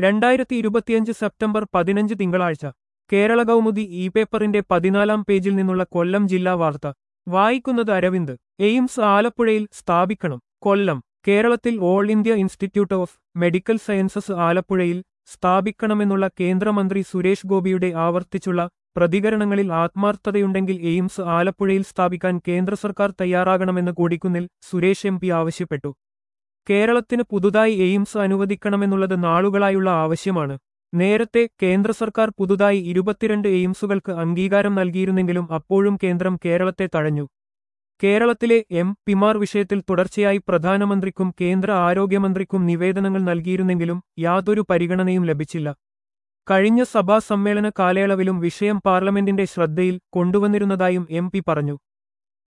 രണ്ടായിരത്തി ഇരുപത്തിയഞ്ച് സെപ്റ്റംബർ പതിനഞ്ച് തിങ്കളാഴ്ച കേരള കൗമുദി ഇ പേപ്പറിന്റെ പതിനാലാം പേജിൽ നിന്നുള്ള കൊല്ലം ജില്ലാ വാർത്ത വായിക്കുന്നത് അരവിന്ദ് എയിംസ് ആലപ്പുഴയിൽ സ്ഥാപിക്കണം കൊല്ലം കേരളത്തിൽ all India institute of medical sciences ആലപ്പുഴയിൽ സ്ഥാപിക്കണമെന്നുള്ള കേന്ദ്രമന്ത്രി സുരേഷ് ഗോപിയുടെ ആവർത്തിച്ചുള്ള പ്രതികരണങ്ങളിൽ ആത്മാർത്ഥതയുണ്ടെങ്കിൽ എയിംസ് ആലപ്പുഴയിൽ സ്ഥാപിക്കാൻ കേന്ദ്ര സർക്കാർ തയ്യാറാകണമെന്ന് കൂടിക്കുന്നിൽ സുരേഷ് എം പി ആവശ്യപ്പെട്ടു കേരളത്തിന് പുതുതായി എയിംസ് അനുവദിക്കണമെന്നുള്ളത് നാളുകളായുള്ള ആവശ്യമാണ് നേരത്തെ കേന്ദ്ര സർക്കാർ പുതുതായി ഇരുപത്തിരണ്ട് എയിംസുകൾക്ക് അംഗീകാരം നൽകിയിരുന്നെങ്കിലും അപ്പോഴും കേന്ദ്രം കേരളത്തെ തഴഞ്ഞു കേരളത്തിലെ എം പിമാർ വിഷയത്തിൽ തുടർച്ചയായി പ്രധാനമന്ത്രിക്കും കേന്ദ്ര ആരോഗ്യമന്ത്രിക്കും നിവേദനങ്ങൾ നൽകിയിരുന്നെങ്കിലും യാതൊരു പരിഗണനയും ലഭിച്ചില്ല കഴിഞ്ഞ സഭാ സമ്മേളന കാലയളവിലും വിഷയം പാർലമെന്റിന്റെ ശ്രദ്ധയിൽ കൊണ്ടുവന്നിരുന്നതായും എം പി പറഞ്ഞു